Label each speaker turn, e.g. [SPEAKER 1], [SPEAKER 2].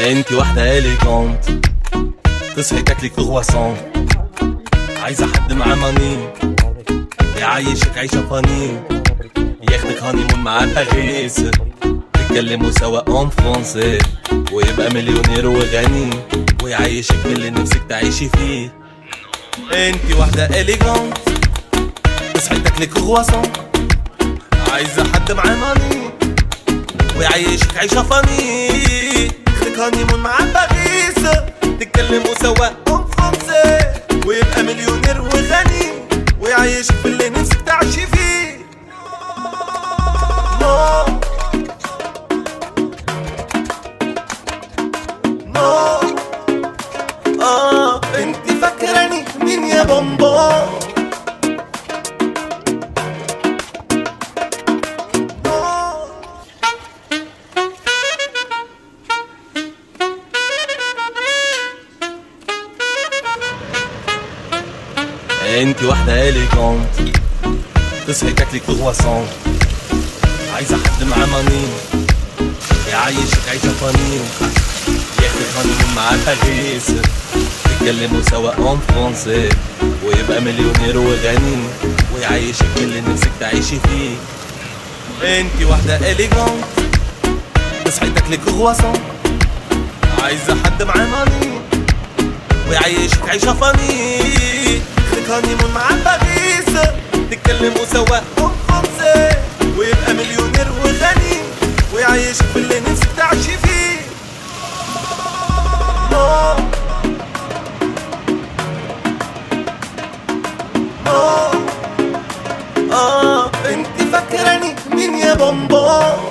[SPEAKER 1] انتي واحدة اليجونت تصحي تاكلي كرواسون عايزة حد معاه ماني يعيشك عيشة فاني ياخدك هانيمون مع باريس تتكلموا سوا اون فرونسي ويبقى مليونير وغني ويعيشك باللي نفسك تعيشي فيه انتي واحدة اليجونت تصحي تاكلي كرواسون عايزة حد معاه ماني ويعيشك عيشة فاني ياخدك هانيمون مع باريس تتكلموا سوا اون فرونسي ويبقى مليونير وغني ويعيشك باللي نفسك تعيشي فيه نو نو اه انت فاكراني مين يا بومبون نو. انت واحدة اليجونت تصحي تاكلي كرواسون عايزة حد معاه ماني يعيشك عيشة فاني ياخدك هانيمون مع باريس تتكلموا سوا اون فرونسي ويبقى مليونير وغني ويعيشك باللي نفسك تعيشي فيه انتي واحدة اليجونت تصحي تاكلي كرواسون عايزة حد معاه ماني ويعيشك عيشة فاني ياخدك هانيمون مع باريس تتكلموا سوا اون فرونسي ويبقى مليونير وغني ويعيشك باللي نفسك تعيشي فيه نو نو اه انت فاكراني مين يا بومبون